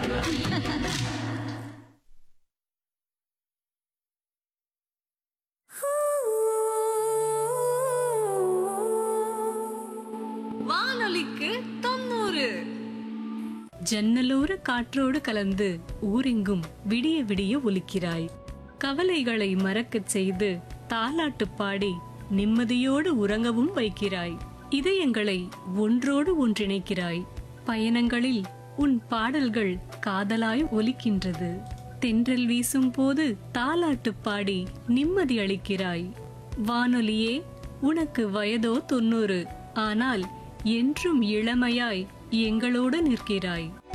வானொலிக்கு தொண்ணூறு ஜன்னலோர காற்றோடு கலந்து ஊரெங்கும் விடிய விடிய ஒலிக்கிறாய் கவலைகளை மறக்கச் செய்து தாலாட்டு பாடி நிம்மதியோடு உறங்கவும் வைக்கிறாய் இதயங்களை ஒன்றோடு ஒன்றிணைக்கிறாய் பயணங்களில் உன் பாடல்கள் காதலாய் ஒலிக்கின்றது தென்றல் வீசும் போது தாலாட்டு பாடி நிம்மதி அளிக்கிறாய் வானொலியே உனக்கு வயதோ தொண்ணூறு ஆனால் என்றும் இளமையாய் எங்களோடு நிற்கிறாய்